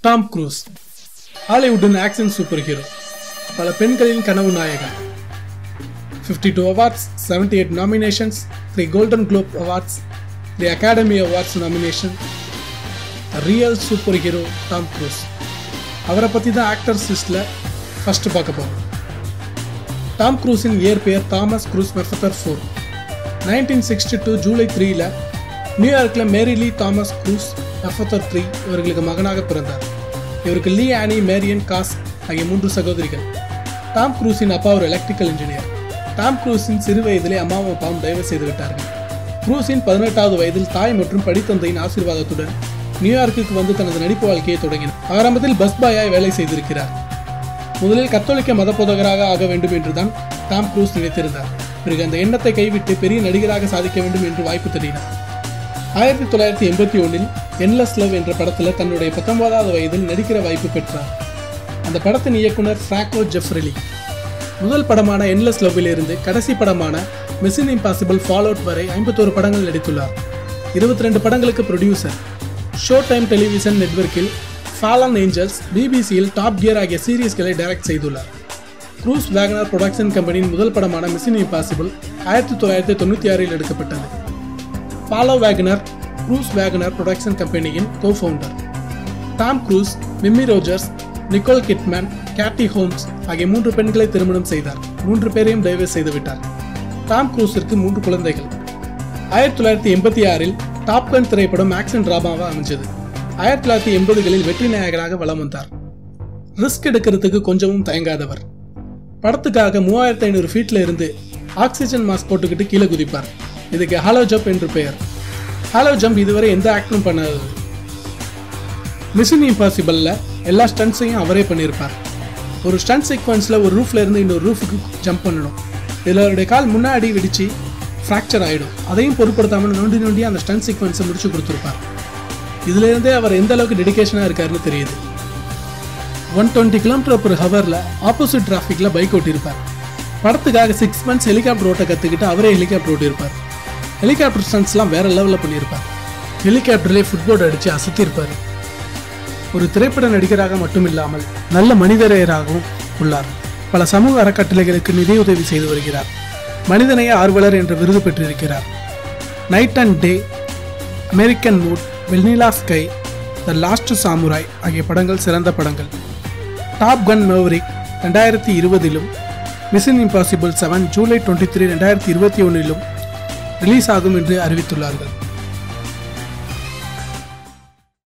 Tom Cruise ஹாலிவுட்டின் action superhero பல பெண்களின் கனவு நாயகன் 52 two awards seventy eight nominations three Golden Globe awards three Academy awards nomination real superhero Tom Cruise அவரை பற்றி தான் ஆக்டர்ஸ் லிஸ்ட்டில் ஃபஸ்ட்டு பார்க்க போகிறோம் டாம் க்ரூஸின் இயற்பெயர் Thomas Cruise Mapother four nineteen sixty two July த்ரீல நியூயார்க்கில் Mary Lee Thomas Cruise Mapother three இவர்களுக்கு மகனாக பிறந்தார் இவருக்கு லீ ஆனி மேரியன் காஸ் ஆகிய மூன்று சகோதரிகள் டாம் க்ரூஸின் அப்பா ஒரு எலக்ட்ரிக்கல் இன்ஜினியர் டாம் க்ரூஸின் சிறு வயதிலே அம்மாவும் அப்பாவும் டைவர்ஸ் செய்து விட்டார்கள் க்ரூஸின் பதினெட்டாவது வயதில் தாய் மற்றும் படித்தந்தையின் ஆசீர்வாதத்துடன் நியூயார்க்குக்கு வந்து தனது நடிப்பு வாழ்க்கையை தொடங்கினார் ஆரம்பத்தில் பஸ் பாயாய் வேலை செய்திருக்கிறார் முதலில் கத்தோலிக்க மத போதகராக ஆக வேண்டும் என்றுதான் டாம் க்ரூஸ் நினைத்திருந்தார் பிறகு அந்த எண்ணத்தை கைவிட்டு பெரிய நடிகராக சாதிக்க வேண்டும் என்று வாய்ப்பு தேடினார் ஆயிரத்தி தொள்ளாயிரத்தி எண்பத்தி ஒன்றில் என்லஸ் லவ் என்ற படத்தில் தன்னுடைய பத்தொன்பதாவது வயதில் நடிக்கிற வாய்ப்பு பெற்றார் அந்த படத்தின் இயக்குனர் ஃப்ராங்கோ ஜெஃப்ரெலி முதல் படமான என்லஸ் லவ்வில் இருந்து கடைசி படமான மிஷன் இம்பாசிபிள் ஃபால் அவுட் வரை ஐம்பத்தோரு படங்கள் நடித்துள்ளார் இருபத்தி ரெண்டு படங்களுக்கு ப்ரொடியூசர் ஷோ டைம் டெலிவிஷன் நெட்வொர்க்கில் ஃபாலன் ஏஞ்சல்ஸ் பிபிசியில் டாப் கியர் ஆகிய சீரியஸ்களை டைரக்ட் செய்துள்ளார் க்ரூஸ் வேகனர் ப்ரொடக்ஷன் கம்பெனியின் முதல் படமான மிஷன் இம்பாசிபிள் ஆயிரத்தி தொள்ளாயிரத்தி தொண்ணூற்றி ஆறில் எடுக்கப்பட்டது Paula Wagner Cruise Wagner production கம்பெனியின் cofounder Tom Cruise Mimi Rogers Nicole Kidman Katie Holmes ஆகிய மூன்று பெண்களை திருமணம் செய்தார் மூன்று பேரையும் டைவர்ஸ் செய்துவிட்டார் டாம் க்ரூஸிற்கு மூன்று குழந்தைகள் ஆயிரத்தி தொள்ளாயிரத்தி எண்பத்தி ஆறில் டாப்கன் திரைப்படம் ஆக்ஷன் டிராமாவாக அமைஞ்சது ஆயிரத்தி தொள்ளாயிரத்தி எண்பதுகளில் வெற்றி நாயகராக வலம் வந்தார் ரிஸ்க் எடுக்கிறதுக்கு கொஞ்சமும் தயங்காதவர் படத்துக்காக மூவாயிரத்தி ஐநூறு ஃபீட்ல இருந்து ஆக்சிஜன் மாஸ்க் போட்டுக்கிட்டு கீழே குதிப்பார் இதுக்கு ஹாலோ ஜம்ப் என்று பெயர் ஹாலோ ஜம்ப் இதுவரை எந்த ஆக்டும் பண்ணாதது மிஷன் இம்பாசிபிளில் எல்லா ஸ்டண்ட்ஸையும் அவரே பண்ணியிருப்பார் ஒரு ஸ்டண்ட் சீக்வன்ஸில் ஒரு ரூஃப்ல இருந்து இன்னொரு ரூஃபுக்கு ஜம்ப் பண்ணணும் இதில் அவருடைய கால் முன்னாடி வெடிச்சு ஃப்ராக்சர் ஆகிடும் அதையும் பொருட்படுத்தாமல் நோண்டி நோண்டி அந்த ஸ்டண்ட் சீக்வன்ஸை முடிச்சு கொடுத்துருப்பார் இதுலேருந்தே அவர் எந்த அளவுக்கு டெடிகேஷனாக இருக்காருன்னு தெரியுது ஒன் டுவெண்ட்டி கிலோமீட்டர் per ஹவரில் ஆப்போசிட் டிராஃபிக்கில் பைக் ஓட்டியிருப்பார் படத்துக்காக சிக்ஸ் மந்த்ஸ் ஹெலிகாப்டர் ஓட்ட கற்றுக்கிட்டு அவரே ஹெலிகாப்டர் ஓட்டியிருப்பார் ஹெலிகாப்டர் ஸ்டன்ஸ்லாம் வேற லெவலில் பண்ணியிருப்பார் ஹெலிகாப்டர்லேயே ஃபுட்போர்ட் அடித்து அசத்தியிருப்பார் ஒரு திரைப்பட நடிகராக மட்டும் இல்லாமல் நல்ல மனிதரையராகவும் உள்ளார் பல சமூக அறக்கட்டளைகளுக்கு நிதியுதவி செய்து வருகிறார் மனிதநேய ஆர்வலர் என்ற விருது பெற்றிருக்கிறார் Night and Day American Made Vanilla Sky the Last Samurai ஆகிய படங்கள் சிறந்த படங்கள் டாப் கன் மேவரிக் ரெண்டாயிரத்தி இருபதிலும் Mission Impossible seven July twenty three ரெண்டாயிரத்தி இருபத்தி ஒன்றிலும் ரிலீஸ் ஆகும் என்று அறிவித்துள்ளார்கள்